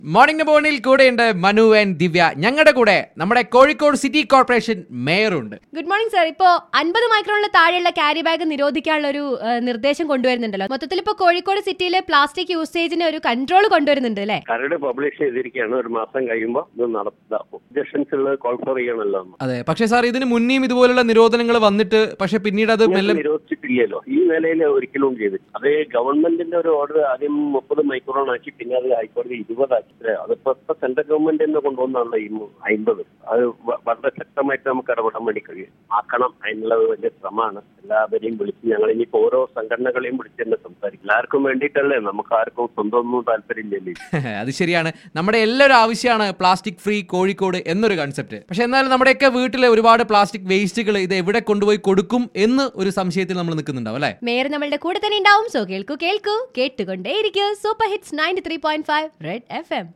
Morning മോർണിൽ കൂടെയുണ്ട് Manu and ദിവ്യ ഞങ്ങളുടെ കൂടെ നമ്മുടെ കോഴിക്കോട് സിറ്റി കോർപ്പറേഷൻ മേയറുണ്ട് ഗുഡ് മോർണിംഗ് സർ ഇപ്പോ അൻപത് മൈക്രോണിന് താഴെയുള്ള ക്യാരി ബാഗ് നിരോധിക്കാനുള്ള ഒരു ഏഹ്, നിർദ്ദേശം കൊണ്ടുവരുന്നുണ്ടല്ലോ മൊത്തത്തിൽ ഇപ്പോ കോഴിക്കോട് സിറ്റിയിലെ പ്ലാസ്റ്റിക് യൂസേജിന് ഒരു കൺട്രോൾ കൊണ്ടുവരുന്നുണ്ട് അല്ലേ കരട് പബ്ലിഷ് ചെയ്തിരിക്കുകയാണ് ഒരു മാസം കഴിയുമ്പോൾ ഇത് നടത്താക്കും സജഷൻസ് ഉള്ളത് കോൾഫർ ചെയ്യണമല്ലോ എന്ന്. അതെ പക്ഷേ സാർ ഇതിന് മുന്നേയും ഇതുപോലുള്ള നിരോധനങ്ങൾ വന്നിട്ട് പക്ഷെ പിന്നീട് അത് മെല്ലെ ഇങ്ങനെ നിരോധിച്ചിട്ടില്ലല്ലോ ഈ നിലയിൽ ഒരിക്കലും ചെയ്തില്ല അത് ഗവൺമെന്റിന്റെ ഒരു ഓർഡർ ആദ്യം മുപ്പത് മൈക്രോൺ ആക്കി പിന്നെ അത് ഹൈക്കോടതി ഇരുപതാക്കി അല്ലേ? അതിപ്പോ ഇപ്പൊ സെൻട്രൽ ഗവൺമെന്റ് തന്നെ കൊണ്ടുവന്നാണല്ലോ ഈ അമ്പത് അത് വ- വളരെ ശക്തമായിട്ട് നമുക്ക് ഇടപെടാൻ വേണ്ടി കഴിയും ആക്കണം അതിനുള്ള ഒരു വലിയ ശ്രമമാണ് എല്ലാവരെയും വിളിച്ച് ഞങ്ങൾ ഇനിയിപ്പോ ഓരോ സംഘടനകളെയും വിളിച്ച് തന്നെ സംസാരിക്കും എല്ലാവർക്കും വേണ്ടിയിട്ടല്ലേ നമുക്ക് ആർക്കും സ്വന്തം ഒന്നും താല്പര്യമില്ലല്ലോ അത് ശരിയാണ് നമ്മുടെ എല്ലാവരും ആവശ്യമാണ് പ്ലാസ്റ്റിക് ഫ്രീ കോഴിക്കോട് എന്നൊരു കൺസെപ്റ്റ് പക്ഷെ എന്നാൽ നമ്മുടെയൊക്കെ വീട്ടിലെ ഒരുപാട് പ്ലാസ്റ്റിക് വേസ്റ്റുകൾ ഇത് എവിടെ കൊണ്ടുപോയി കൊടുക്കും എന്ന് ഒരു സംശയത്തിൽ നമ്മൾ നിൽക്കുന്നുണ്ടാവും അല്ലേ മേയർ നമ്മളുടെ കൂടെ തന്നെ ഉണ്ടാവും സോ കേൾക്കൂ കേൾക്കൂ കേട്ടുകൊണ്ടേയിരിക്കൂ super hits ninety three point five red F M